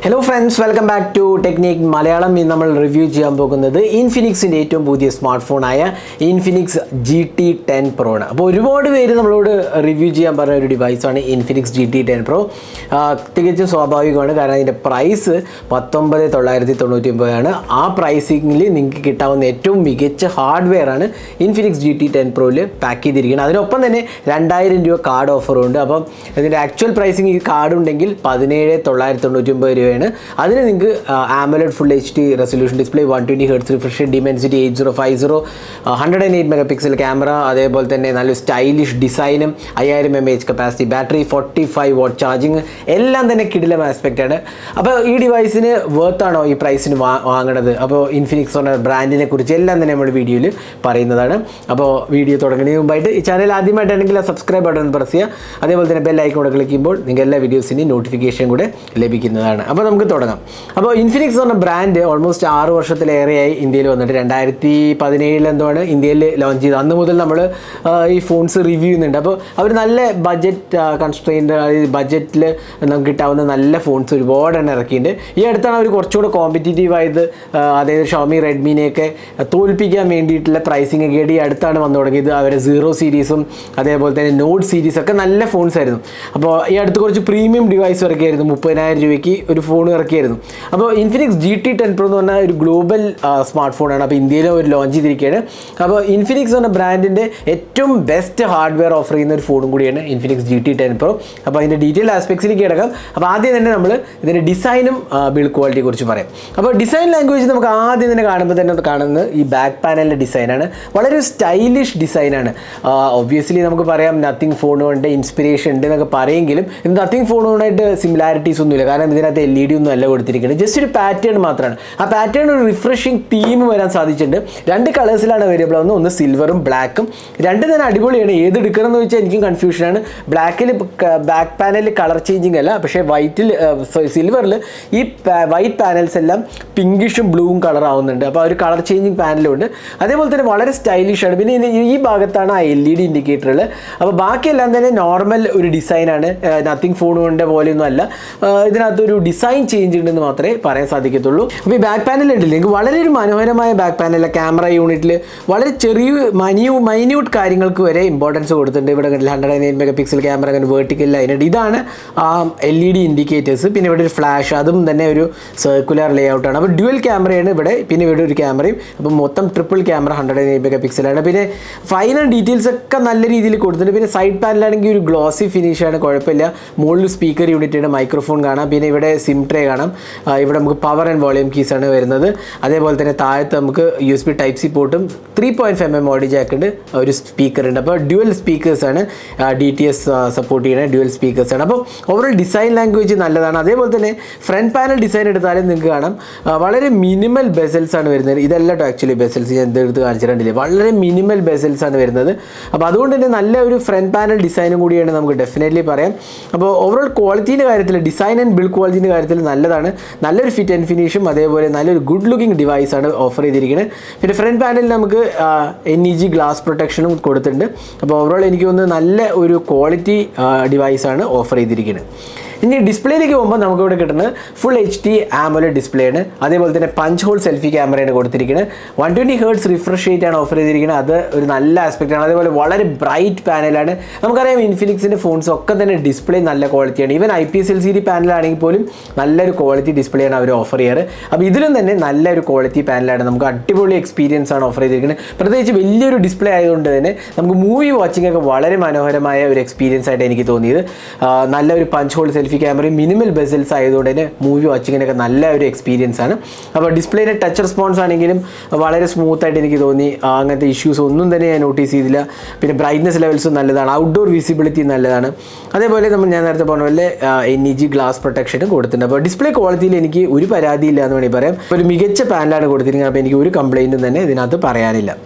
hello friends welcome back to technique Malayalam ഇന്ന് നമ്മൾ review ചെയ്യാൻ പോകുന്നത് ഇൻഫിനിക്സിൻ്റെ ഏറ്റവും പുതിയ സ്മാർട്ട് ഫോണായ Infinix G T ten pro ആണ് അപ്പോൾ ഒരുപാട് പേര് നമ്മളോട് റിവ്യൂ ചെയ്യാൻ പറഞ്ഞ ഒരു ഡിവൈസാണ് Infinix G T ten pro തികച്ചും സ്വാഭാവികമാണ് കാരണം അതിൻ്റെ പ്രൈസ് പത്തൊമ്പത് തൊള്ളായിരത്തി തൊണ്ണൂറ്റി ഒമ്പതാണ് ആ പ്രൈസിങ്ങിൽ നിങ്ങൾക്ക് കിട്ടാവുന്ന ഏറ്റവും മികച്ച ഹാർഡ്വെയർ ആണ് ഇൻഫിനിക്സ് ജി ടി ടെൻ പ്രോയിൽ പാക്ക് ചെയ്തിരിക്കുന്നത് അതിനൊപ്പം തന്നെ രണ്ടായിരം രൂപ കാർഡ് ഓഫറും ഉണ്ട് അപ്പം ഇതിൻ്റെ ആക്ച്വൽ പ്രൈസിങ് ഈ കാർഡ് ഉണ്ടെങ്കിൽ പതിനേഴ് തൊള്ളായിരത്തി തൊണ്ണൂറ്റി ഒമ്പത് രൂപയാണ് അതിന് നിങ്ങൾക്ക് AMOLED full H D resolution display one twenty hertz refresh Dimensity eight zero five zero hundred and eight mega megapixel camera അതേപോലെ തന്നെ നല്ലൊരു സ്റ്റൈലിഷ് ഡിസൈനും അയ്യായിരം M H capacity battery forty five watt charging എല്ലാം തന്നെ കിടിലം ആസ്പെക്റ്റ് ആണ് അപ്പോൾ ഈ ഡിവൈസിന് വേർത്താണോ ഈ പ്രൈസിന് വാ വാങ്ങണത് അപ്പോൾ ഇൻഫിനിക്സ് എന്ന ബ്രാൻഡിനെ കുറിച്ച് എല്ലാം തന്നെ നമ്മൾ വീഡിയോയിൽ പറയുന്നതാണ് അപ്പോൾ വീഡിയോ തുടങ്ങുന്നതിന് മുമ്പായിട്ട് ഈ ചാനൽ ആദ്യമായിട്ടാണെങ്കിൽ ആ സബ്സ്ക്രൈബ് ബട്ടൺ പ്രസ് ചെയ്യുക അതേപോലെ തന്നെ ബെൽ ഐക്കോൺ ക്ലിക്ക് ചെയ്യുമ്പോൾ നിങ്ങൾക്ക് എല്ലാ വീഡിയോസിൻ്റെയും നോട്ടിഫിക്കേഷൻ കൂടെ ലഭിക്കുന്നതാണ് അപ്പോൾ നമുക്ക് തുടങ്ങാം അപ്പോൾ ഇൻഫിനിക്സ് എന്ന ബ്രാൻഡ് ഓൾമോസ്റ്റ് ആറ് വർഷത്തിലേറെയായി ഇന്ത്യയിൽ വന്നിട്ട് രണ്ടായിരത്തി പതിനേഴിൽ എന്താണ് ഇന്ത്യയിൽ ലോഞ്ച് ചെയ്തത് അന്ന് മുതൽ നമ്മൾ ഈ ഫോൺസ് റിവ്യൂ ചെയ്യുന്നുണ്ട് അപ്പോൾ അവർ നല്ല ബഡ്ജറ്റ് കൺസ്ട്രെയിൻറ്റ് ബഡ്ജറ്റിൽ നമുക്ക് കിട്ടാവുന്ന നല്ല ഫോൺസ് ഒരുപാട് എണ്ണം ഇറക്കിയിട്ടുണ്ട് ഈ അടുത്താണ് അവർ കുറച്ചുകൂടെ കോമ്പറ്റീറ്റീവ് ആയത് ആ, അതായത് ഷോമി റെഡ്മിനെയൊക്കെ തോൽപ്പിക്കാൻ വേണ്ടിയിട്ടുള്ള പ്രൈസിങ് ഒക്കെ ഈ അടുത്താണ് വന്നു തുടങ്ങിയത് അവരെ സീറോ സീരീസും അതേപോലെ തന്നെ നോട്ട് സീരീസ് ഒക്കെ നല്ല ഫോൺസ് ആയിരുന്നു അപ്പോൾ ഈ അടുത്ത് കുറച്ച് പ്രീമിയം ഡിവൈസ് ഇറക്കിയായിരുന്നു മുപ്പതിനായിരം രൂപയ്ക്ക് ഒരു ഫോൺ ഇറക്കിയായിരുന്നു അപ്പോൾ Infinix G T ten pro എന്ന് പറഞ്ഞാൽ ഒരു ഗ്ലോബൽ സ്മാർട്ട് ഫോണാണ് അപ്പോൾ ഇന്ത്യയിൽ ഒരു ലോഞ്ച് ചെയ്തിരിക്കുകയാണ് അപ്പോൾ ഇൻഫിനിക്സ് എന്ന ബ്രാൻഡിൻ്റെ ഏറ്റവും ബെസ്റ്റ് ഹാർഡ്വെയർ ഓഫർ ചെയ്യുന്ന ഒരു ഫോണും കൂടിയാണ് Infinix G T ten pro അപ്പോൾ അതിൻ്റെ ഡീറ്റെയിൽ ആസ്പെക്ട്സിലേക്ക് കിടക്കാം അപ്പോൾ ആദ്യം തന്നെ നമ്മൾ ഇതിൻ്റെ ഡിസൈനും ബിൽഡ് ക്വാളിറ്റിയെ കുറിച്ച് പറയാം അപ്പോൾ ഡിസൈൻ ലാംഗ്വേജ് നമുക്ക് ആദ്യം തന്നെ കാണുമ്പോൾ തന്നെ കാണുന്നത് ഈ ബാക്ക് പാനലിൻ്റെ ഡിസൈനാണ് വളരെ സ്റ്റൈലിഷ് ഡിസൈനാണ് ഒബ്വിയസ്ലി നമുക്ക് പറയാം നത്തിങ് ഫോണുകൊണ്ട് ഇൻസ്പിറേഷൻ ഉണ്ട് എന്നൊക്കെ പറയെങ്കിലും ഇത് നത്തിങ് ഫോണുകൊണ്ടായിട്ട് സിമിലാരിറ്റീസ് ഒന്നുമില്ല കാരണം ഇതിനകത്ത് എൽ ഇ ഡി ഒന്നും അല്ല കൊടുത്തിരിക്കുന്നത് ജസ്റ്റ് ഒരു പാറ്റേൺ മാത്രമാണ് ആ പാറ്റേൺ ഒരു റിഫ്രഷിങ് തീം വരാൻ സാധിച്ചിട്ടുണ്ട് രണ്ട് കളേഴ്സിലാണ് അവൈലബിൾ ആവുന്നത് ഒന്ന് സിൽവറും ബ്ലാക്കും രണ്ട് തന്നെ അടിപൊളിയാണ് ഏത് എടുക്കണം എന്ന് വെച്ചാൽ എനിക്കും കൺഫ്യൂഷനാണ് ബ്ലാക്കിൽ ബാക്ക് പാനലിൽ കളർ ചേഞ്ചിങ് അല്ല പക്ഷേ വൈറ്റിൽ സിൽവറിൽ ഈ വൈറ്റ് പാനൽസ് എല്ലാം പിങ്കിഷും ബ്ലൂവും കളർ ആവുന്നുണ്ട് അപ്പോൾ ആ ഒരു കളർ ചേഞ്ചിങ് പാനലും ഉണ്ട് അതേപോലെ തന്നെ വളരെ സ്റ്റൈലിഷ് ആണ് പിന്നെ ഇതിന് ഈ ഭാഗത്താണ് ആ എൽ ഇ ഡി ഇൻഡിക്കേറ്ററുകൾ അപ്പോൾ ബാക്കിയെല്ലാം തന്നെ നോർമൽ ഒരു ഡിസൈനാണ് നത്തിങ് ഫോണുകളുടെ പോലെയൊന്നും അല്ല ആ, ഇതിനകത്ത് ഒരു ഡിസൈൻ ചേഞ്ച് ഉണ്ടെന്ന് മാത്രമേ പറയാൻ സാധിക്കത്തുള്ളൂ അപ്പോൾ ഈ ബാക്ക് പാനൽ ഉണ്ടല്ലോ എനിക്ക് വളരെ ഒരു മനോഹരമായ ബാക്ക് പാനൽ ക്യാമറ യൂണിറ്റിൽ വളരെ ചെറിയ മനിയു മൈന്യൂട്ട് കാര്യങ്ങൾക്ക് വരെ ഇമ്പോർട്ടൻസ് കൊടുത്തിട്ടുണ്ട് ഇവിടെ കണ്ടില്ല hundred and eight mega megapixel camera അങ്ങനെ വേർട്ടിക്കൽ ലൈനുണ്ട് ഇതാണ് ആ എൽ ഇ ഡി ഇൻഡിക്കേറ്റേഴ്സ് പിന്നെ ഇവിടെ ഒരു ഫ്ലാഷ് അതും തന്നെ ഒരു സർക്കുലർ ലേ ഔട്ടാണ് അപ്പോൾ ഡ്യുവൽ ക്യാമറയാണ് ഇവിടെ പിന്നെ ഇവിടെ ഒരു ക്യാമറയും അപ്പോൾ മൊത്തം triple camera hundred and eight mega പിക്സലാണ് പിന്നെ ഫൈനൽ ഡീറ്റെയിൽസ് ഒക്കെ നല്ല രീതിയിൽ കൊടുത്തിട്ടുണ്ട് പിന്നെ സൈഡ് പാനലാണെങ്കിൽ ഒരു ഗ്ലോസി ഫിനിഷാണ് കുഴപ്പമില്ല മുകളിൽ സ്പീക്കർ യൂണിറ്റ് ഉണ്ട് മൈക്രോഫോൺ കാണാം പിന്നെ ഇവിടെ സിം ട്രേ കാണാം ആ, ഇവിടെ നമുക്ക് പവർ ആൻഡ് വോളിയം കീസ് ആണ് വരുന്നത് അതേപോലെ തന്നെ താഴത്ത് നമുക്ക് U S B type C പോർട്ടും three point five M audio jack ഉണ്ട് ഒരു സ്പീക്കർ ഉണ്ട് അപ്പോൾ ഡ്യുവൽ സ്പീക്കേഴ്സാണ് ഡി ടി എസ് സപ്പോർട്ട് ചെയ്യുന്ന ഡ്യുവൽ സ്പീക്കേഴ്സാണ് അപ്പോൾ ഓവറോൾ ഡിസൈൻ ലാംഗ്വേജ് നല്ലതാണ് അതേപോലെ തന്നെ ഫ്രണ്ട് പാനൽ ഡിസൈൻ എടുത്താലും നിങ്ങൾക്ക് കാണാം ആ, വളരെ മിനിമൽ ബെസൽസ് ആണ് വരുന്നത് ഇതല്ല കേട്ടോ ആക്ച്വലി ബെസൽസ് ഞാൻ എന്തെടുത്ത് കാണിച്ചിട്ടുണ്ടില്ലേ വളരെ മിനിമൽ ബെസൽസ് ആണ് വരുന്നത് അപ്പോൾ അതുകൊണ്ട് തന്നെ നല്ല ഒരു ഫ്രണ്ട് പാനൽ ഡിസൈനും കൂടിയാണ് നമുക്ക് ഡെഫിനറ്റ്ലി പറയാം അപ്പോൾ ഓവറോൾ ക്വാളിറ്റീൻ്റെ കാര്യത്തിൽ ഡിസൈൻ ആൻഡ് ബിൽഡ് ക്വാളിറ്റീൻ്റെ കാര്യത്തിൽ നല്ലതാണ് നല്ലൊരു ഫിറ്റ് ആൻഡ് ഫിനിഷും അതേപോലെ നല്ലൊരു ഗുഡ് ലുക്കിംഗ് ഡിവൈസാണ് ഓഫർ ചെയ്തിരിക്കുന്നത് പിന്നെ ഫ്രണ്ട് പാനലിൽ നമുക്ക് എൻ ഇ ജി ഗ്ലാസ് പ്രൊട്ടക്ഷനും കൊടുത്തിട്ടുണ്ട് അപ്പോൾ ഓവറോൾ എനിക്ക് തോന്നുന്നത് നല്ല ഒരു ക്വാളിറ്റി ഡിവൈസാണ് ഓഫർ ചെയ്തിരിക്കുന്നത് ഇനി ഡിസ്പ്ലേയിലേക്ക് പോകുമ്പോൾ നമുക്ക് ഇവിടെ കിട്ടുന്നത് full H D AMOLED display ആണ് അതേപോലെ തന്നെ പഞ്ച് ഹോൾ സെൽഫി ക്യാമറയാണ് കൊടുത്തിരിക്കുന്നത് one twenty hertz refresh rate ആണ് ഓഫർ ചെയ്തിരിക്കുന്നത് അത് ഒരു നല്ല ആസ്പെക്റ്റ് ആണ് അതേപോലെ വളരെ ബ്രൈറ്റ് പാനലാണ് നമുക്കറിയാം ഇൻഫിനിക്സിൻ്റെ ഫോൺസ് ഒക്കെ തന്നെ ഡിസ്പ്ലേ നല്ല ക്വാളിറ്റിയാണ് even I P S L C D പാനലാണെങ്കിൽ പോലും നല്ലൊരു ക്വാളിറ്റി ഡിസ്പ്ലേ ആണ് അവർ ഓഫർ ചെയ്യാറ് അപ്പോൾ ഇതിലും തന്നെ നല്ലൊരു ക്വാളിറ്റി പാനലാണ് നമുക്ക് അടിപൊളി എക്സ്പീരിയൻസ് ആണ് ഓഫർ ചെയ്തിരിക്കുന്നത് പ്രത്യേകിച്ച് വലിയൊരു ഡിസ്പ്ലേ ആയതുകൊണ്ട് തന്നെ നമുക്ക് മൂവി വാച്ചിങ് ഒക്കെ വളരെ മനോഹരമായ ഒരു എക്സ്പീരിയൻസ് ആയിട്ട് എനിക്ക് തോന്നിയത് ആ, നല്ലൊരു പഞ്ച് ഹോൾ സെൽഫി ക്യാമറയും മിനിമൽ ബെസൽസ് ആയതുകൊണ്ട് തന്നെ മൂവി വാച്ചിങ്ങിനൊക്കെ നല്ല ഒരു എക്സ്പീരിയൻസ് ആണ് അപ്പോൾ ഡിസ്പ്ലേയുടെ ടച്ച് റെസ്പോൺസ് ആണെങ്കിലും വളരെ സ്മൂത്ത് ആയിട്ട് എനിക്ക് തോന്നി ആ, അങ്ങനത്തെ ഇഷ്യൂസ് ഒന്നും തന്നെ ഞാൻ നോട്ടീസ് ചെയ്തില്ല പിന്നെ ബ്രൈറ്റ്നസ് ലെവൽസും നല്ലതാണ് ഔട്ട്ഡോർ വിസിബിലിറ്റി നല്ലതാണ് അതേപോലെ നമ്മൾ ഞാൻ നേരത്തെ പറഞ്ഞ പോലെ എൻ ഇ ജി ഗ്ലാസ് പ്രൊട്ടക്ഷനും കൊടുത്തിട്ടുണ്ട് അപ്പോൾ ഡിസ്പ്ലേ ക്വാളിറ്റിയിൽ എനിക്ക് ഒരു പരാതിയില്ല എന്ന് വേണമെങ്കിൽ പറയാം ഒരു മികച്ച പാനലാണ് കൊടുത്തിരിക്കുന്നത് അപ്പോൾ എനിക്ക് ഒരു കംപ്ലൈൻറ്റും തന്നെ ഇതിനകത്ത് പറയാനില്ല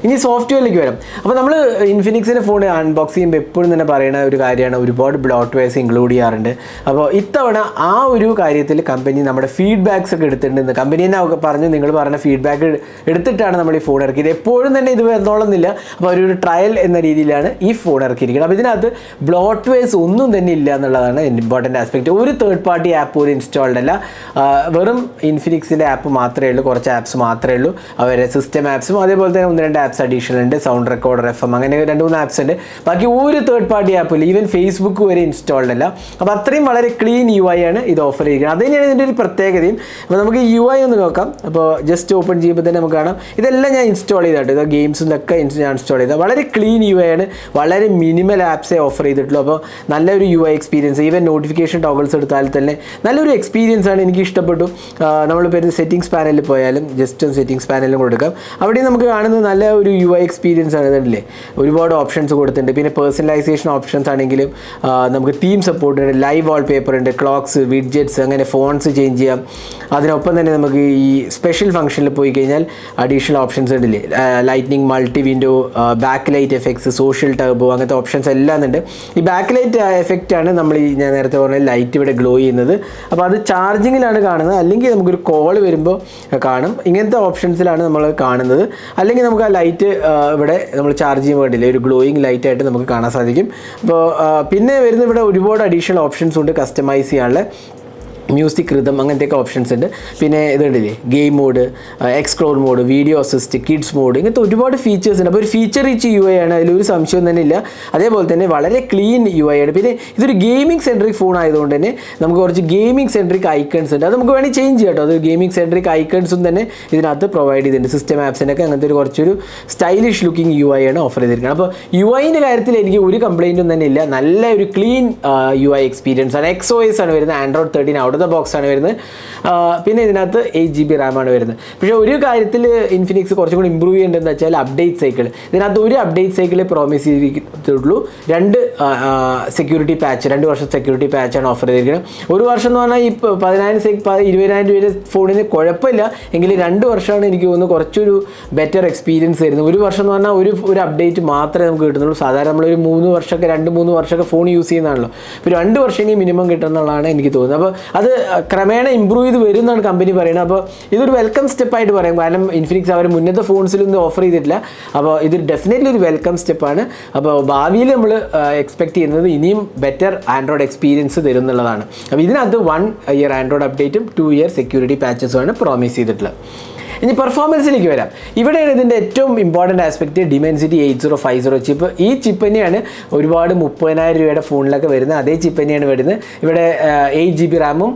ഇനി സോഫ്റ്റ്വെയറിലേക്ക് വരാം അപ്പോൾ നമ്മൾ ഇൻഫിനിക്സിൻ്റെ ഫോൺ അൺബോക്സ് ചെയ്യുമ്പോൾ എപ്പോഴും തന്നെ പറയുന്ന ഒരു കാര്യമാണ് ഒരുപാട് ബ്ലോട്ട് വെയർസ് ഇൻക്ലൂഡ് ചെയ്യാറുണ്ട് അപ്പോൾ ഇത്തവണ ആ ഒരു കാര്യത്തിൽ കമ്പനി നമ്മുടെ ഫീഡ്ബാക്സ് ഒക്കെ എടുത്തിട്ടുണ്ട് കമ്പനി തന്നെ ഒക്കെ പറഞ്ഞു നിങ്ങൾ പറഞ്ഞ ഫീഡ്ബാക്ക് എടുത്തിട്ടാണ് നമ്മൾ ഈ ഫോൺ ഇറക്കിയത് എപ്പോഴും തന്നെ ഇത് വന്നോളുന്നില്ല അപ്പോൾ ഒരു ട്രയൽ എന്ന രീതിയിലാണ് ഈ ഫോൺ ഇറക്കിയിരിക്കുന്നത് അപ്പോൾ ഇതിനകത്ത് ബ്ലോട്ട് വെയർസ് ഒന്നും തന്നെ ഇല്ല എന്നുള്ളതാണ് ഇമ്പോർട്ടൻ്റ് ആസ്പെക്ട് ഒരു തേർഡ് പാർട്ടി ആപ്പ് പോലും ഇൻസ്റ്റാൾഡ് അല്ല ആ, വെറും ഇൻഫിനിക്സിൻ്റെ ആപ്പ് മാത്രമേ ഉള്ളൂ കുറച്ച് ആപ്സ് മാത്രമേ ഉള്ളൂ അവരെ സിസ്റ്റം ആപ്സും അതേപോലെ തന്നെ ഒന്ന് രണ്ട് ആപ്സ് അഡീഷണൽ ഉണ്ട് സൗണ്ട് റെക്കോർഡർ എഫ് എം അങ്ങനെ രണ്ട് മൂന്ന് ആപ്സ് ഉണ്ട് ബാക്കി ഒരു തേർഡ് പാർട്ടി ആപ്പ് ഇല്ല ഈവൻ ഫേസ്ബുക്ക് വരെ ഇൻസ്റ്റാൾഡ് അല്ല അപ്പോൾ അത്രയും വളരെ ക്ലീൻ യു ഐ ആണ് ഇത് ഓഫർ ചെയ്യുന്നത് അത് തന്നെയാണ് ഇതിൻ്റെ ഒരു പ്രത്യേകതയും അപ്പോൾ നമുക്ക് യു ഐ ഒന്ന് നോക്കാം അപ്പോൾ ജസ്റ്റ് ഓപ്പൺ ചെയ്യുമ്പോൾ തന്നെ നമുക്ക് കാണാം ഇതെല്ലാം ഞാൻ ഇൻസ്റ്റാൾ ചെയ്തിട്ട് ഇത് ഗെയിംസും ഒക്കെ ഞാൻ ഇൻസ്റ്റാൾ ചെയ്തത് വളരെ ക്ലീൻ യു ഐ ആണ് വളരെ മിനിമൽ ആപ്സേ ഓഫർ ചെയ്തിട്ടുള്ളൂ അപ്പോൾ നല്ലൊരു U I experience even notification toggles എടുത്താൽ തന്നെ നല്ലൊരു എക്സ്പീരിയൻസ് ആണ് എനിക്ക് ഇഷ്ടപ്പെട്ടു നമ്മളിപ്പോൾ ഒരു സെറ്റിംഗ്സ് പാനലിൽ പോയാലും ജസ്റ്റ് ഒന്ന് സെറ്റിംഗ്സ് പാനലിലും കൊടുക്കാം അവിടെ നമുക്ക് കാണുന്നത് നല്ല ഒരു യു ഐ എക്സ്പീരിയൻസ് ആണ് ഇതല്ലേ ഒരുപാട് ഓപ്ഷൻസ് കൊടുത്തിട്ടുണ്ട് പിന്നെ പേഴ്സണലൈസേഷൻ ഓപ്ഷൻസ് ആണെങ്കിലും ആ, നമുക്ക് തീം സപ്പോർട്ട് ഉണ്ട് ലൈവ് വാൾ പേപ്പർ ഉണ്ട് ക്ലോക്സ് വിഡ്ജറ്റ്സ് അങ്ങനെ ഫോൺസ് ചേഞ്ച് ചെയ്യാം അതിനൊപ്പം തന്നെ നമുക്ക് ഈ സ്പെഷ്യൽ ഫംഗ്ഷനിൽ പോയി കഴിഞ്ഞാൽ അഡീഷണൽ ഓപ്ഷൻസ് ഉണ്ടല്ലേ lightning multi window back light effects social turbo അങ്ങനത്തെ ഓപ്ഷൻസ് എല്ലാം ഉണ്ട് ഈ ബാക്ക് ലൈറ്റ് എഫക്റ്റ് ആണ് നമ്മൾ ഈ ഞാൻ നേരത്തെ പറഞ്ഞ ലൈറ്റ് ഇവിടെ ഗ്ലോ ചെയ്യുന്നത് അപ്പോൾ അത് ചാർജിങ്ങിലാണ് കാണുന്നത് അല്ലെങ്കിൽ നമുക്കൊരു കോൾ വരുമ്പോൾ കാണും ഇങ്ങനത്തെ ഓപ്ഷൻസിലാണ് നമ്മൾ കാണുന്നത് അല്ലെങ്കിൽ നമുക്ക് ആ ലൈറ്റ് ഇവിടെ നമ്മൾ ചാർജ് ചെയ്യുമ്പോൾ കണ്ടില്ലേ ഒരു ഗ്ലോയിങ് ലൈറ്റ് ആയിട്ട് നമുക്ക് കാണാൻ സാധിക്കും അപ്പോൾ പിന്നെ വരുന്ന ഇവിടെ ഒരുപാട് അഡീഷണൽ ഓപ്ഷൻസ് ഉണ്ട് കസ്റ്റമൈസ് ചെയ്യാനുള്ള മ്യൂസിക് റിതം അങ്ങനത്തെയൊക്കെ ഓപ്ഷൻസ് ഉണ്ട് പിന്നെ ഇതുണ്ടല്ലേ game mode explore mode video assist kids mode ഇങ്ങനത്തെ ഒരുപാട് ഫീച്ചേഴ്സ് ഉണ്ട് അപ്പോൾ ഒരു ഫീച്ചർ റിച്ച് യു ഐ ആണ് അതിലൊരു സംശയം തന്നെ ഇല്ല അതേപോലെ തന്നെ വളരെ ക്ലീൻ യു ഐ ആണ് പിന്നെ ഇതൊരു ഗെയിമിംഗ് സെൻട്രിക് ഫോൺ ആയതുകൊണ്ട് തന്നെ നമുക്ക് കുറച്ച് ഗെയിമിംഗ് സെൻട്രിക് ഐക്കൺസ് ഉണ്ട് അത് നമുക്ക് വേണമെങ്കിൽ ചേഞ്ച് ചെയ്യാം കേട്ടോ അത് ഗെയിമിംഗ് സെൻട്രിക് ഐക്കൺസും തന്നെ ഇതിനകത്ത് പ്രൊവൈഡ് ചെയ്തിട്ടുണ്ട് സിസ്റ്റം ആപ്സിനൊക്കെ അങ്ങനത്തെ ഒരു കുറച്ചൊരു സ്റ്റൈലിഷ് ലുക്കിംഗ് യു ഐ ആണ് ഓഫർ ചെയ്തിരിക്കുന്നത് അപ്പോൾ യു ഐൻ്റെ കാര്യത്തിൽ എനിക്ക് ഒരു കംപ്ലൈൻറ്റും തന്നെ ഇല്ല നല്ല ഒരു ക്ലീൻ യു ഐ എക്സ്പീരിയൻസ് ആണ് എക്സ് ഒ എസ് ആണ് വരുന്നത് Android thirteen out the box ആണ് വരുന്നത് ആ, പിന്നെ ഇതിനകത്ത് എയ്റ്റ് ജി ബി റാം ആണ് വരുന്നത് പക്ഷേ ഒരു കാര്യത്തിൽ ഇൻഫിനിക്സ് കുറച്ചും കൂടി ഇമ്പ്രൂവ് ചെയ്യേണ്ടതെന്ന് വെച്ചാൽ അപ്ഡേറ്റ് സൈക്കിൾ ഇതിനകത്ത് ഒരു അപ്ഡേറ്റ് സൈക്കിളേ പ്രോമിസ് ചെയ്തിട്ടുള്ളൂ രണ്ട് സെക്യൂരിറ്റി പാച്ച് രണ്ട് വർഷം സെക്യൂരിറ്റി പാച്ചാണ് ഓഫർ ചെയ്തിരിക്കുന്നത് ഒരു വർഷം എന്ന് പറഞ്ഞാൽ ഈ പ- പതിനായിരം സെ- പ- ഇരുപതിനായിരം രൂപയുടെ ഫോണിന് കുഴപ്പമില്ല എങ്കിലും രണ്ട് വർഷമാണ് എനിക്ക് തോന്നുന്നു കുറച്ചൊരു ബെറ്റർ എക്സ്പീരിയൻസ് തരുന്നത് ഒരു വർഷം എന്ന് പറഞ്ഞാൽ ഒരു ഒരു അപ്ഡേറ്റ് മാത്രമേ നമുക്ക് കിട്ടുന്നുള്ളൂ സാധാരണ നമ്മളൊരു മൂന്ന് വർഷമൊക്കെ രണ്ട് മൂന്ന് വർഷമൊക്കെ ഫോൺ യൂസ് ചെയ്യുന്നതാണല്ലോ ഇപ്പോൾ രണ്ട് വർഷമെങ്കിൽ മിനിമം കിട്ടുമെന്നുള്ളതാണ് എനിക്ക് തോന്നുന്നത് അപ്പോൾ അത് ക്രമേണ ഇമ്പ്രൂവ് ചെയ്ത് വരും എന്നാണ് കമ്പനി പറയുന്നത് അപ്പോൾ ഇതൊരു വെൽക്കം സ്റ്റെപ്പായിട്ട് പറയാം കാരണം ഇൻഫിനിക്സ് അവർ മുന്നത്തെ ഫോൺസിലൊന്നും ഓഫർ ചെയ്തിട്ടില്ല അപ്പോൾ ഇത് ഡെഫിനറ്റ്ലി ഒരു വെൽക്കം സ്റ്റെപ്പാണ് അപ്പോൾ ഭാവിയിൽ നമ്മൾ എക്സ്പെക്ട് ചെയ്യുന്നത് ഇനിയും ബെറ്റർ ആൻഡ്രോയിഡ് എക്സ്പീരിയൻസ് തരും എന്നുള്ളതാണ് അപ്പോൾ ഇതിനകത്ത് വൺ ഇയർ ആൻഡ്രോയിഡ് അപ്ഡേറ്റും ടു ഇയർ സെക്യൂരിറ്റി പാച്ചസുമാണ് പ്രോമിസ് ചെയ്തിട്ടുള്ളത് ഇനി പെർഫോമൻസിലേക്ക് വരാം ഇവിടെയാണ് ഇതിൻ്റെ ഏറ്റവും important aspect Dimensity eight zero five zero chip ഈ ചിപ്പ് തന്നെയാണ് ഒരുപാട് മുപ്പതിനായിരം രൂപയുടെ ഫോണിലൊക്കെ വരുന്നത് അതേ ചിപ്പ് തന്നെയാണ് വരുന്നത് ഇവിടെ എയ്റ്റ് ജി ബി റാമും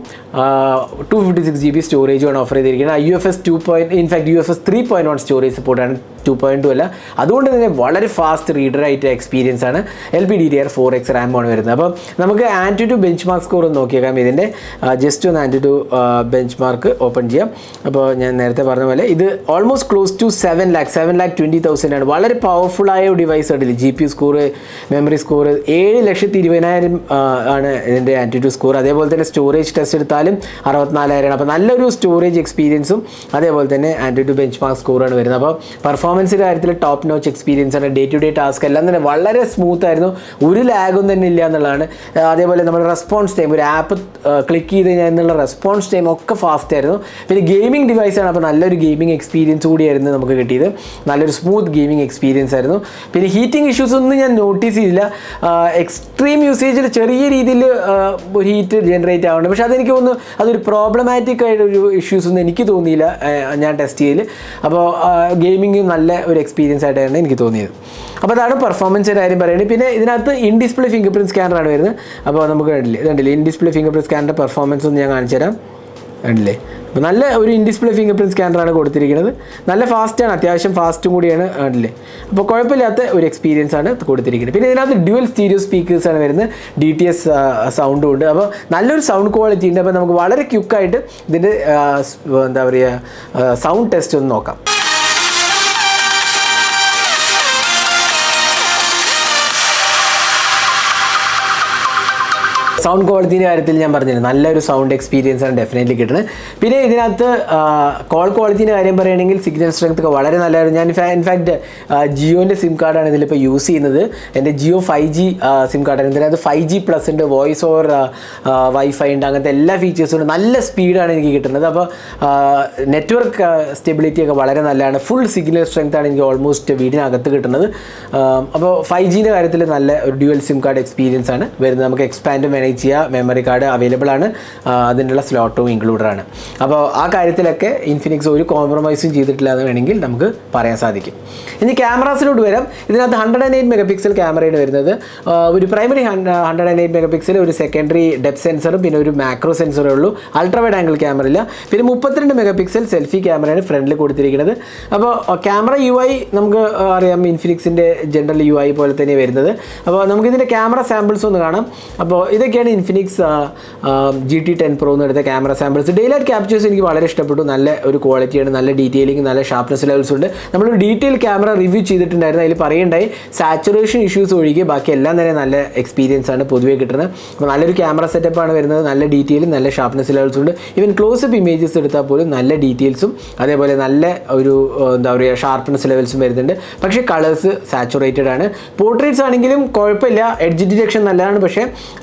two fifty six G B സ്റ്റോറേജുമാണ് ഓഫർ ചെയ്തിരിക്കുന്നത് U F S two point in fact U F S three point one storage സപ്പോർട്ടാണ് ടു പോയിൻറ്റ് ടു അല്ല അതുകൊണ്ട് തന്നെ വളരെ ഫാസ്റ്റ് റീഡർ ആയിട്ട് എക്സ്പീരിയൻസ് ആണ് L P D D R four X റാമാണ് വരുന്നത് അപ്പോൾ നമുക്ക് AnTuTu benchmark score ഒന്ന് നോക്കിയേക്കാം ഇതിൻ്റെ ജസ്റ്റ് ഒന്ന് AnTuTu benchmark open ചെയ്യാം അപ്പോൾ ഞാൻ നേരത്തെ പറഞ്ഞ പോലെ ഇത് almost close to seven lakh seven lakh twenty thousand ആണ് വളരെ പവർഫുൾ ആയ ഒരു ഡിവൈസ് ആയിട്ടില്ല G P score memory score ഏഴ് ലക്ഷത്തി ഇരുപതിനായിരം ആ, ആണ് ഇതിൻ്റെ ആൻറ്റി ടു സ്കോർ അതേപോലെ തന്നെ സ്റ്റോറേജ് ടെസ്റ്റ് എടുത്താലും അറുപത്തിനാലായിരമാണ് അപ്പോൾ നല്ലൊരു സ്റ്റോറേജ് എക്സ്പീരിയൻസും അതേപോലെ തന്നെ ആൻറ്റി ടു ബെഞ്ച് മാർക്ക് സ്കോറാണ് വരുന്നത് അപ്പോൾ പെർഫോമൻസിൻ്റെ കാര്യത്തിൽ ടോപ്പ് നോച്ച് എക്സ്പീരിയൻസ് ആണ് ഡേ ടു ഡേ ടാസ്ക് എല്ലാം തന്നെ വളരെ സ്മൂത്ത് ആയിരുന്നു ഒരു ലാഗും തന്നെ ഇല്ല എന്നുള്ളതാണ് ആ, അതേപോലെ നമ്മുടെ റെസ്പോൺസ് ടൈം ഒരു ആപ്പ് ക്ലിക്ക് ചെയ്ത് കഴിഞ്ഞാൽ എന്നുള്ള റെസ്പോൺസ് ടൈം ഒക്കെ ഫാസ്റ്റ് ആയിരുന്നു പിന്നെ ഗെയിമിംഗ് ഡിവൈസാണ് അപ്പോൾ നല്ലൊരു ഗെയിമിംഗ് എക്സ്പീരിയൻസ് കൂടിയായിരുന്നു നമുക്ക് കിട്ടിയത് നല്ലൊരു സ്മൂത്ത് ഗെയിമിംഗ് എക്സ്പീരിയൻസ് ആയിരുന്നു പിന്നെ ഹീറ്റിംഗ് ഇഷ്യൂസ് ഒന്നും ഞാൻ നോട്ടീസ് ചെയ്തില്ല എക്സ്ട്രീം യൂസേജിൽ ചെറിയ രീതിയിൽ ഒരു ഹീറ്റ് ജനറേറ്റ് ആവുന്നുണ്ട് പക്ഷേ അതെനിക്ക് തോന്നുന്നു അതൊരു പ്രോബ്ലമാറ്റിക് ആയിട്ട് ഒരു ഇഷ്യൂസ് ഒന്നും എനിക്ക് തോന്നിയില്ല ആ, ഞാൻ ടെസ്റ്റ് ചെയ്യൽ അപ്പോൾ ഗെയിമിംഗ് നല്ല ഒരു എക്സ്പീരിയൻസ് ആയിട്ടാണ് എനിക്ക് തോന്നിയത് അപ്പോൾ അതാണ് പെർഫോമൻസിൻ്റെ കാര്യം പറയുന്നത് പിന്നെ ഇതിനകത്ത് ഇൻ ഡിസ്പ്ലേ ഫിംഗർ പ്രിൻറ്റ് സ്കാനറാണ് വരുന്നത് അപ്പോൾ നമുക്ക് കണ്ടില്ലേ ഇതുണ്ടല്ലേ ഇൻ ഡിസ്പ്ലേ ഫിംഗർ പ്രിൻറ്റ് സ്കാനറിൻ്റെ പെർഫോമൻസ് ഒന്ന് ഞാൻ കാണിച്ചു തരാം കണ്ടില്ലേ അപ്പോൾ നല്ല ഒരു ഇൻ ഡിസ്പ്ലേ ഫിംഗർ പ്രിൻറ്റ് സ്കാനറാണ് കൊടുത്തിരിക്കുന്നത് നല്ല ഫാസ്റ്റാണ് അത്യാവശ്യം ഫാസ്റ്റും കൂടിയാണ് കണ്ടില്ലേ അപ്പോൾ കുഴപ്പമില്ലാത്ത ഒരു എക്സ്പീരിയൻസ് ആണ് കൊടുത്തിരിക്കുന്നത് പിന്നെ ഇതിനകത്ത് ഡ്യുവൽ സ്റ്റീരിയോ സ്പീക്കേഴ്സ് ആണ് വരുന്നത് ഡി ടി എസ് സൗണ്ടും ഉണ്ട് അപ്പോൾ നല്ലൊരു സൗണ്ട് ക്വാളിറ്റി ഉണ്ട് അപ്പോൾ നമുക്ക് വളരെ ക്യുക്കായിട്ട് ഇതിൻ്റെ ആ, സ്- എന്താ പറയുക സൗണ്ട് ടെസ്റ്റ് ഒന്ന് നോക്കാം സൗണ്ട് ക്വാളിറ്റിൻ്റെ കാര്യത്തിൽ ഞാൻ പറഞ്ഞിരുന്നു നല്ലൊരു സൗണ്ട് എക്സ്പീരിയൻസ് ആണ് ഡെഫിനറ്റ്ലി കിട്ടുന്നത് പിന്നെ ഇതിനകത്ത് കോൾ ക്വാളിറ്റിൻ്റെ കാര്യം പറയുകയാണെങ്കിൽ സിഗ്നൽ സ്ട്രെങ്ത് ഒക്കെ വളരെ നല്ലതായിരുന്നു ഞാൻ ഇൻഫാക്ട് ജിയോൻ്റെ സിം കാർഡാണ് ഇതിലിപ്പോൾ യൂസ് ചെയ്യുന്നത് എൻ്റെ ജിയോ ഫൈവ് ജി സിം കാർഡാണ് ഇതിനകത്ത് ഫൈവ് ജി പ്ലസ് ഉണ്ട് വോയിസ് ഓവർ വൈഫൈ ഉണ്ട് അങ്ങനത്തെ എല്ലാ ഫീച്ചേഴ്സും ഉണ്ട് നല്ല സ്പീഡാണ് എനിക്ക് കിട്ടുന്നത് അപ്പോൾ നെറ്റ്വർക്ക് സ്റ്റെബിലിറ്റി ഒക്കെ വളരെ നല്ലതാണ് ഫുൾ സിഗ്നൽ സ്ട്രെങ്ത് ആണ് എനിക്ക് ഓൾമോസ്റ്റ് വീടിനകത്ത് കിട്ടുന്നത് അപ്പോൾ ഫൈവ് ജീൻ്റെ കാര്യത്തിൽ നല്ല ഒരു ഡ്യുവൽ സിം കാർഡ് എക്സ്പീരിയൻസ് ആണ് വരുന്നത് നമുക്ക് എക്സ്പാൻഡ് മാനേജ് ചെയ്യുക മെമ്മറി കാർഡ് അവൈലബിൾ ആണ് ആ, അതിനുള്ള സ്ലോട്ടും ഇൻക്ലൂഡഡ് ആണ് അപ്പോൾ ആ കാര്യത്തിലൊക്കെ ഇൻഫിനിക്സ് ഒരു കോംപ്രമൈസും ചെയ്തിട്ടില്ല എന്ന് വേണമെങ്കിൽ നമുക്ക് പറയാൻ സാധിക്കും ഇനി ക്യാമറാസിലോട്ട് വരാം ഇതിനകത്ത് hundred and eight mega pixel ക്യാമറയാണ് വരുന്നത് ആ, ഒരു primary hundred and eight mega pixel ഒരു സെക്കൻഡറി ഡെപ്ത് സെൻസറും പിന്നെ ഒരു മാക്രോ സെൻസറേ ഉള്ളൂ അൾട്രാ വൈഡ് ആംഗിൾ ക്യാമറ ഇല്ല പിന്നെ മുപ്പത്തിരണ്ട് മെഗാ പിക്സൽ സെൽഫി ക്യാമറയാണ് ഫ്രണ്ടിൽ കൊടുത്തിരിക്കുന്നത് അപ്പോൾ ക്യാമറ യു ഐ നമുക്ക് ആ, അറിയാം ഇൻഫിനിക്സിൻ്റെ ജനറൽ യു ഐ പോലെ തന്നെ വരുന്നത് അപ്പോൾ നമുക്കിതിൻ്റെ ക്യാമറ സാമ്പിൾസ് ഒന്ന് കാണാം അപ്പോൾ ഇതൊക്കെയാണ് Infinix G T ten pro എന്ന് എടുത്ത camera samples daylight captures എനിക്ക് വളരെ ഇഷ്ടപ്പെട്ടു നല്ല ഒരു ക്വാളിറ്റിയാണ് നല്ല ഡീറ്റെയിലിംഗ് നല്ല ഷാർപ്നെസ് ലെവൽസ് ഉണ്ട് നമ്മളൊരു ഡീറ്റെയിൽ ക്യാമറ റിവ്യൂ ചെയ്തിട്ടുണ്ടായിരുന്നു അതിൽ പറയുണ്ടായി സാച്ചുറേഷൻ ഇഷ്യൂസ് ഒഴികെ ബാക്കി എല്ലാം തന്നെ നല്ല എക്സ്പീരിയൻസ് ആണ് പൊതുവേ കിട്ടുന്നത് അപ്പോൾ നല്ലൊരു ക്യാമറ സെറ്റപ്പ് ആണ് വരുന്നത് നല്ല ഡീറ്റെയിലും നല്ല ഷാർപ്നെസ് ലെവൽസ് ഉണ്ട് ഈവൻ ക്ലോസപ്പ് ഇമേജസ് എടുത്താൽ പോലും നല്ല ഡീറ്റെയിൽസും അതേപോലെ നല്ല ഒരു ഏഹ്, എന്താ പറയുക ഷാർപ്നെസ് ലെവൽസും വരുന്നുണ്ട് പക്ഷേ കളേഴ്സ് സാച്ചുറേറ്റഡ് ആണ് പോർട്രേറ്റ്സ് ആണെങ്കിലും കുഴപ്പമില്ല എഡ്ജ് ഡിറ്റക്ഷൻ നല്ലതാണ് പക്ഷേ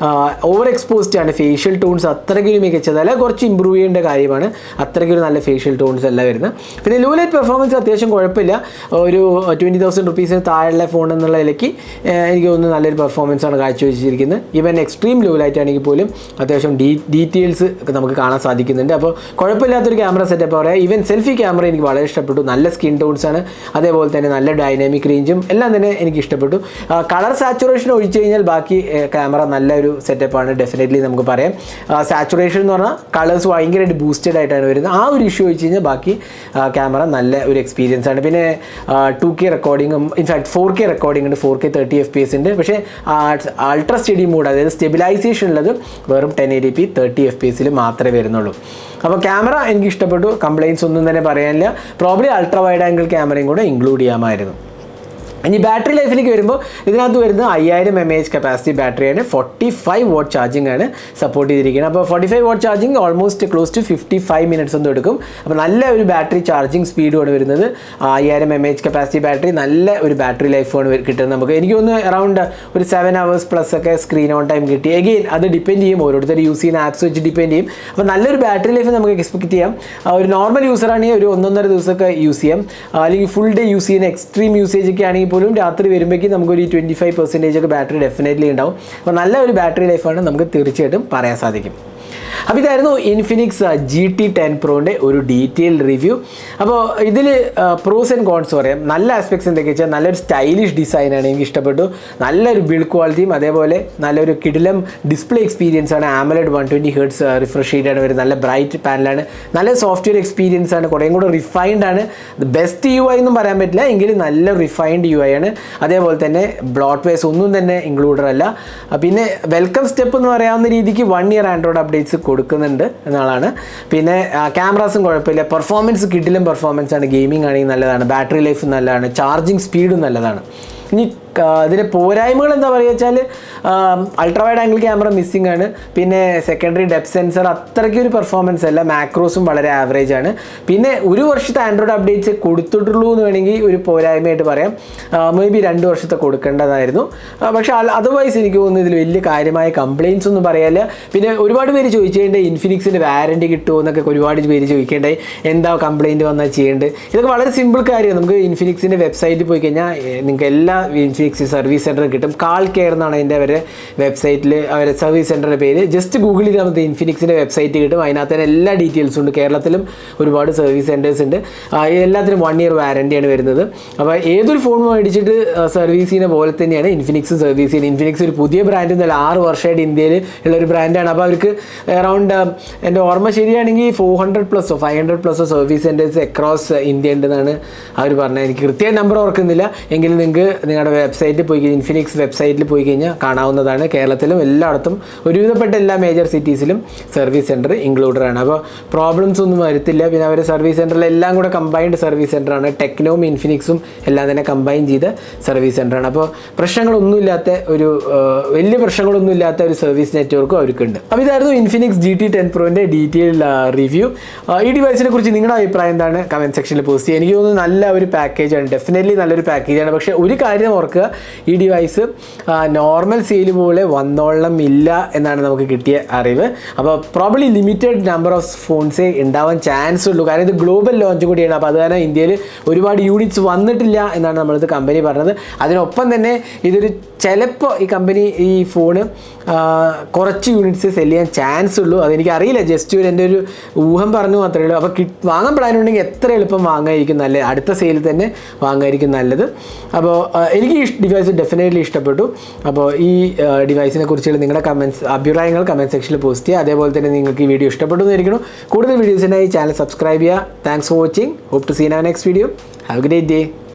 ഓവർ എക്സ്പോസ്ഡ് ആണ് ഫേഷ്യൽ ടോൺസ് അത്രയ്ക്കൊരു മികച്ചതല്ല കുറച്ച് ഇമ്പ്രൂവ് ചെയ്യേണ്ട കാര്യമാണ് അത്രയ്ക്കൊരു നല്ല ഫേഷ്യൽ ടോൺസ് അല്ല വരുന്നത് പിന്നെ ലോ ലൈറ്റ് പെർഫോമൻസ് അത്യാവശ്യം കുഴപ്പമില്ല ഒരു ട്വൻറ്റി തൗസൻഡ് റുപ്പീസിന് താഴെയുള്ള ഫോൺ എന്നുള്ള നിലയ്ക്ക് ഏഹ്, എനിക്ക് തോന്നുന്നു നല്ലൊരു പെർഫോമൻസ് ആണ് കാഴ്ചവെച്ചിരിക്കുന്നത് ഈവൻ എക്സ്ട്രീം ലോ ലൈറ്റ് ആണെങ്കിൽ പോലും അത്യാവശ്യം ഡീ ഡീറ്റെയിൽസ് ഒക്കെ നമുക്ക് കാണാൻ സാധിക്കുന്നുണ്ട് അപ്പോൾ കുഴപ്പമില്ലാത്തൊരു ക്യാമറ സെറ്റപ്പ് പറയാം ഈവൻ സെൽഫി ക്യാമറ എനിക്ക് വളരെ ഇഷ്ടപ്പെട്ടു നല്ല സ്കിൻ ടോൺസ് ആണ് അതേപോലെ തന്നെ നല്ല ഡൈനാമിക് റേഞ്ചും എല്ലാം തന്നെ എനിക്ക് ഇഷ്ടപ്പെട്ടു കളർ സാച്ചുറേഷൻ ഒഴിച്ചു കഴിഞ്ഞാൽ ബാക്കി ക്യാമറ നല്ലൊരു സെറ്റപ്പാണ് ഡെഫിനറ്റ്ലി നമുക്ക് പറയാം സാച്ചുറേഷൻ എന്ന് പറഞ്ഞാൽ കളേഴ്സ് ഭയങ്കരമായിട്ട് ബൂസ്റ്റഡ് ആയിട്ടാണ് വരുന്നത് ആ ഒരു ഇഷ്യൂ ഒഴിച്ച് കഴിഞ്ഞാൽ ബാക്കി ക്യാമറ നല്ല ഒരു എക്സ്പീരിയൻസ് ആണ് പിന്നെ ടു കെ റെക്കോർഡിങ്ങും ഇൻഫാക്ട് ഫോർ കെ റെക്കോർഡിംഗ് ഉണ്ട് four K thirty F P S ഉണ്ട് പക്ഷേ അൾട്രാ സ്റ്റഡി മോഡ് അതായത് സ്റ്റെബിലൈസേഷൻ ഉള്ളത് വെറും ten eighty P thirty F P എസിൽ മാത്രമേ വരുന്നുള്ളൂ അപ്പോൾ ക്യാമറ എനിക്ക് ഇഷ്ടപ്പെട്ടു കംപ്ലയിൻസ് ഒന്നും തന്നെ പറയാനില്ല പ്രോബ്ലി അൾട്രാ വൈഡ് ആംഗിൾ ക്യാമറയും കൂടെ ഇൻക്ലൂഡ് ചെയ്യാമായിരുന്നു ഇനി ബാറ്ററി ലൈഫിലേക്ക് വരുമ്പോൾ ഇതിനകത്ത് വരുന്നത് അയ്യായിരം എം എച്ച് കപ്പാസിറ്റി ബാറ്ററിയാണ് ഫോർട്ടി ഫൈവ് വാട്ട് ചാർജിങ് ആണ് സപ്പോർട്ട് ചെയ്തിരിക്കുന്നത് അപ്പോൾ forty five watt charging almost close to fifty five minutes ഒന്നും എടുക്കും അപ്പോൾ നല്ല ഒരു ബാറ്ററി ചാർജിങ് സ്പീഡുമാണ് വരുന്നത് ആ, അയ്യായിരം എം എച്ച് കപ്പാസിറ്റി ബാറ്ററി നല്ല ഒരു ബാറ്ററി ലൈഫാണ് കിട്ടുന്നത് നമുക്ക് എനിക്ക് തോന്നുന്നു അറൗണ്ട് ഒരു സെവൻ അവേഴ്സ് പ്ലസ് ഒക്കെ സ്ക്രീൻ ഓൺ ടൈം കിട്ടി എഗെയിൻ അത് ഡിപ്പെൻഡ് ചെയ്യും ഓരോരുത്തർ യൂസ് ചെയ്യുന്ന ആപ്സ് വെച്ച് ഡിപ്പെൻഡ് ചെയ്യും അപ്പോൾ നല്ലൊരു ബാറ്ററി ലൈഫ് നമുക്ക് എക്സ്പെക്ട് ചെയ്യാം ആ, ഒരു നോർമൽ യൂസറാണെങ്കിൽ ഒരു ഒന്നൊന്നര ദിവസമൊക്കെ യൂസ് ചെയ്യാം ആ, അല്ലെങ്കിൽ ഫുൾ ഡേ യൂസ് ചെയ്യുന്ന എക്സ്ട്രീം യൂസേജ് ഒക്കെ ആണെങ്കിൽ പോലും രാത്രി വരുമ്പോഴേക്കും നമുക്കൊരു ട്വൻറ്റി ഫൈവ് പെർസെൻറ്റേജ് ഒക്കെ ബാറ്ററി ഡെഫിനറ്റ്ലി ഉണ്ടാവും അപ്പോൾ നല്ല ഒരു ബാറ്ററി ലൈഫാണ് നമുക്ക് തീർച്ചയായിട്ടും പറയാൻ സാധിക്കും അപ്പോൾ ഇതായിരുന്നു ഇൻഫിനിക്സ് ജി ടി ടെൻ പ്രോൻ്റെ ഒരു ഡീറ്റെയിൽ റിവ്യൂ അപ്പോൾ ഇതിൽ പ്രോസ് ആൻഡ് കോൺസ് പറയാം നല്ല ആസ്പെക്ട്സ് എന്തൊക്കെ വെച്ചാൽ നല്ലൊരു സ്റ്റൈലിഷ് ഡിസൈനാണ് എനിക്ക് ഇഷ്ടപ്പെട്ടു നല്ലൊരു ബിൽഡ് ക്വാളിറ്റിയും അതേപോലെ നല്ലൊരു കിടിലം ഡിസ്പ്ലേ എക്സ്പീരിയൻസ് ആണ് AMOLED one twenty hertz refresh ചെയ്താണ് വരുന്നത് നല്ല ബ്രൈറ്റ് പാനലാണ് നല്ല സോഫ്റ്റ്വെയർ എക്സ്പീരിയൻസ് ആണ് കുറേയും കൂടെ റിഫൈൻഡ് ആണ് ബെസ്റ്റ് യു ഐ എന്നും പറയാൻ പറ്റില്ല എങ്കിലും നല്ല റിഫൈൻഡ് യു ഐ ആണ് അതേപോലെ തന്നെ ബ്ലോട്ട് വേസ് ഒന്നും തന്നെ ഇൻക്ലൂഡഡ് അല്ല ആ, പിന്നെ വെൽക്കം സ്റ്റെപ്പ് എന്ന് പറയാവുന്ന രീതിക്ക് വൺ ഇയർ ആൻഡ്രോയിഡ് അപ്ഡേറ്റ്സ് കൊടുക്കുന്നുണ്ട് എന്നുള്ളതാണ് പിന്നെ ക്യാമറാസും കുഴപ്പമില്ല പെർഫോമൻസ് കിട്ടിലും പെർഫോമൻസ് ആണ് ഗെയിമിംഗ് ആണെങ്കിൽ നല്ലതാണ് ബാറ്ററി ലൈഫ് നല്ലതാണ് ചാർജിങ് സ്പീഡും നല്ലതാണ് ഇനി ഇതിൻ്റെ പോരായ്മകൾ എന്താ പറയുക വെച്ചാൽ ultra wide angle camera missing ആണ് പിന്നെ സെക്കൻഡറി ഡെപ്ത് സെൻസർ അത്രയ്ക്ക് ഒരു പെർഫോമൻസ് അല്ല മാക്രോസും വളരെ ആവറേജ് ആണ് പിന്നെ ഒരു വർഷത്തെ ആൻഡ്രോയിഡ് അപ്ഡേറ്റ്സ് കൊടുത്തിട്ടുള്ളൂ എന്ന് വേണമെങ്കിൽ ഒരു പോരായ്മയായിട്ട് പറയാം മേ ബി രണ്ട് വർഷത്തെ കൊടുക്കേണ്ടതായിരുന്നു ആ, പക്ഷേ അതർവൈസ് എനിക്ക് തോന്നുന്നു ഇതിൽ വലിയ കാര്യമായ കംപ്ലയിൻസ് ഒന്നും പറയാനില്ല പിന്നെ ഒരുപാട് പേര് ചോദിച്ചേണ്ട ഇൻഫിനിക്സിൻ്റെ വാറൻറ്റി കിട്ടുമോ എന്നൊക്കെ ഒരുപാട് പേര് ചോദിക്കേണ്ടായി എന്താ കംപ്ലയിൻറ്റ് വന്നാൽ ചെയ്യേണ്ടത് ഇതൊക്കെ വളരെ സിമ്പിൾ കാര്യമാണ് നമുക്ക് ഇൻഫിനിക്സിൻ്റെ വെബ്സൈറ്റിൽ പോയി കഴിഞ്ഞാൽ ഏഹ്, നിങ്ങൾക്ക് എല്ലാ ഇൻഫിനിക്സ് സർവീസ് സെൻറ്റർ കിട്ടും കാൾ കെയർ എന്നാണ് അതിൻ്റെ അവരുടെ വെബ്സൈറ്റിൽ അവരുടെ സർവീസ് സെൻറ്ററിൻ്റെ പേര് ജസ്റ്റ് ഗൂഗിൾ ചെയ്താൽ നമുക്ക് ഇൻഫിനിക്സിൻ്റെ വെബ്സൈറ്റ് കിട്ടും അതിനകത്ത് തന്നെ എല്ലാ ഡീറ്റെയിൽസും ഉണ്ട് കേരളത്തിലും ഒരുപാട് സർവീസ് സെൻറ്റേഴ്സ് ഉണ്ട് ആ, എല്ലാത്തിനും വൺ ഇയർ വാറൻറ്റിയാണ് വരുന്നത് അപ്പോൾ ഏതൊരു ഫോൺ മേടിച്ചിട്ട് സർവീസ് ചെയ്യുന്ന പോലെ തന്നെയാണ് ഇൻഫിനിക്സ് സർവീസ് ചെയ്യുന്നത് ഇൻഫിനിക്സ് ഒരു പുതിയ ബ്രാൻഡ് എന്നല്ല ആറ് വർഷമായിട്ട് ഇന്ത്യയിൽ ഉള്ള ഒരു ബ്രാൻഡാണ് അപ്പോൾ അവർക്ക് അറൗണ്ട് എൻ്റെ ഓർമ്മ ശരിയാണെങ്കിൽ ഫോർ ഹൺഡ്രഡ് പ്ലസോ ഫൈവ് ഹൺഡ്രഡ് പ്ലസോ സർവീസ് സെൻറ്റേഴ്സ് അക്രോസ് ഇന്ത്യ ഉണ്ടെന്നാണ് അവർ പറഞ്ഞത് എനിക്ക് കൃത്യമായ നമ്പർ ഓർക്കുന്നില്ല എങ്കിലും നിങ്ങൾക്ക് നിങ്ങളുടെ വെബ്സൈറ്റ് വെബ്സൈറ്റിൽ പോയി കഴിഞ്ഞാൽ ഇൻഫിനിക്സ് വെബ്സൈറ്റിൽ പോയി കഴിഞ്ഞാൽ കാണാവുന്നതാണ് കേരളത്തിലും എല്ലായിടത്തും ഒരുവിധപ്പെട്ട എല്ലാ മേജർ സിറ്റീസിലും സർവീസ് സെൻറ്റർ ഇൻക്ലൂഡഡ് ആണ് അപ്പോൾ പ്രോബ്ലംസ് ഒന്നും വരുത്തില്ല പിന്നെ അവർ സർവീസ് സെൻറ്ററിൽ എല്ലാം കൂടെ കമ്പൈൻഡ് സർവീസ് സെൻ്ററാണ് ടെക്നോവും ഇൻഫിനിക്സും എല്ലാം തന്നെ കമ്പൈൻ ചെയ്ത സർവീസ് സെൻ്ററാണ് അപ്പോൾ പ്രശ്നങ്ങളൊന്നുമില്ലാത്ത ഒരു ആ, വലിയ പ്രശ്നങ്ങളൊന്നും ഇല്ലാത്ത ഒരു സർവീസ് നെറ്റ്വർക്കും അവർക്കുണ്ട് അപ്പോൾ ഇതായിരുന്നു ഇൻഫിനിക്സ് ജി ടി ടെൻ പ്രോൻ്റെ ഡീറ്റെയിൽ റിവ്യൂ ഈ ഡിവൈസിനെ കുറിച്ച് നിങ്ങളുടെ അഭിപ്രായം എന്താണ് കമൻറ്റ് സെക്ഷനിൽ പോസ്റ്റ് ചെയ്യുക എനിക്ക് തോന്നുന്നു നല്ല ഒരു പാക്കേജാണ് ഡെഫിനറ്റ്ലി നല്ലൊരു പാക്കേജാണ് പക്ഷേ ഒരു കാര്യം ഓർക്കുക ഈ ഡിവൈസ് നോർമൽ സെയിൽ പോലെ വന്നോളം ഇല്ല എന്നാണ് നമുക്ക് കിട്ടിയ അറിവ് അപ്പോൾ പ്രോബ്ലി ലിമിറ്റഡ് നമ്പർ ഓഫ് ഫോൺസേ ഉണ്ടാവാൻ ചാൻസ് ഉള്ളൂ കാരണം ഇത് ഗ്ലോബൽ ലോഞ്ച് കൂടിയാണ് അപ്പോൾ അത് കാരണം ഇന്ത്യയിൽ ഒരുപാട് യൂണിറ്റ്സ് വന്നിട്ടില്ല എന്നാണ് നമ്മളിത് കമ്പനി പറഞ്ഞത് അതിനൊപ്പം തന്നെ ഇതൊരു ചിലപ്പോൾ ഈ കമ്പനി ഈ ഫോണ് കുറച്ച് യൂണിറ്റ്സ് സെല് ചെയ്യാൻ ചാൻസ് ഉള്ളൂ അതെനിക്ക് അറിയില്ല ജസ്റ്റ് ഒരു എൻ്റെ ഒരു ഊഹം പറഞ്ഞു മാത്രമേ ഉള്ളൂ അപ്പോൾ കിട്ട് വാങ്ങാൻ പ്ലാൻ ഉണ്ടെങ്കിൽ എത്ര എളുപ്പം വാങ്ങായിരിക്കും നല്ലത് അടുത്ത സെയിൽ തന്നെ വാങ്ങായിരിക്കും നല്ലത് അപ്പോൾ ആ, എനിക്ക് ഈ ഡിവൈസ് ഡെഫിനറ്റ്ലി ഇഷ്ടപ്പെട്ടു അപ്പോൾ ഈ ഡിവൈസിനെ കുറിച്ചുള്ള നിങ്ങളുടെ കമൻസ് അഭിപ്രായങ്ങൾ കമൻറ്റ് സെക്ഷനിൽ പോസ്റ്റ് ചെയ്യുക അതേപോലെ തന്നെ നിങ്ങൾക്ക് ഈ വീഡിയോ ഇഷ്ടപ്പെട്ടു എന്നിരിക്കണം കൂടുതൽ വീഡിയോസിനായി ചാനൽ സബ്സ്ക്രൈബ് ചെയ്യുക thanks for watching hope to seen a next video have great day